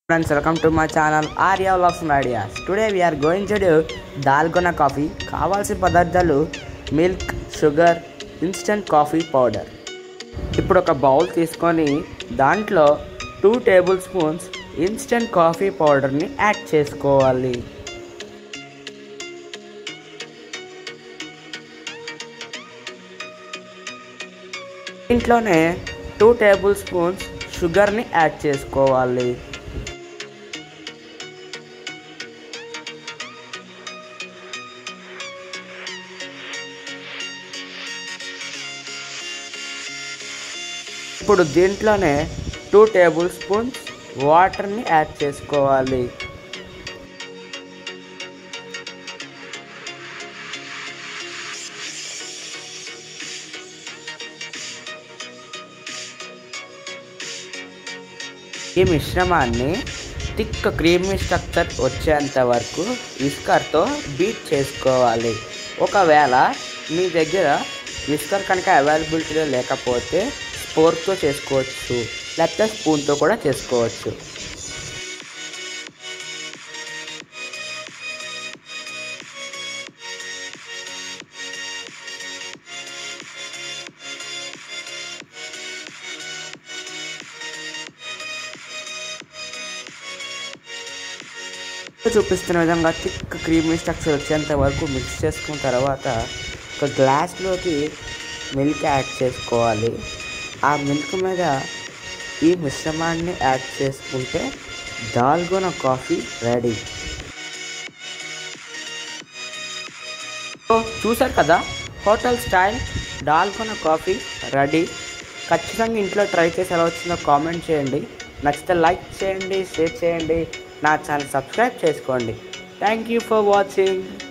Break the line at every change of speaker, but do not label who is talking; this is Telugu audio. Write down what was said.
friends welcome to my channel Arya vlogs and ideas today we are going to do dalgona coffee కావాల్సిన పదార్థాలు milk sugar instant coffee powder ఇప్పుడు ఒక బౌల్ తీసుకొని దాంట్లో two tablespoons instant coffee పౌడర్ని యాడ్ చేసుకోవాలి ఇంట్లోనే టూ టేబుల్ స్పూన్స్ షుగర్ని యాడ్ చేసుకోవాలి ఇప్పుడు దీంట్లోనే టూ టేబుల్ స్పూన్స్ వాటర్ని యాడ్ చేసుకోవాలి ఈ మిశ్రమాన్ని థిక్ క్రీమీ స్ట్రక్చర్ వచ్చేంత వరకు విస్కర్తో బీట్ చేసుకోవాలి ఒకవేళ మీ దగ్గర విస్కర్ కనుక అవైలబిలిటీలో లేకపోతే స్పోర్తో చేసుకోవచ్చు లేకపోతే స్పూన్తో కూడా చేసుకోవచ్చు చూపిస్తున్న విధంగా థిక్ క్రీమీ స్ట్రక్చర్ వచ్చేంత వరకు మిక్స్ చేసుకున్న తర్వాత ఒక గ్లాస్లోకి మిల్క్ యాడ్ చేసుకోవాలి ఆ మిల్క్ మీద ఈ మిశ్రమాన్ని యాడ్ చేసుకుంటే దాల్గొన కాఫీ రెడీ సో చూసారు కదా hotel style dalgona coffee ready ఖచ్చితంగా ఇంట్లో ట్రై చేసి ఎలా వచ్చిందో కామెంట్ చేయండి నచ్చితే లైక్ చేయండి షేర్ చేయండి నా ఛానల్ సబ్స్క్రైబ్ చేసుకోండి థ్యాంక్ యూ ఫర్ వాచింగ్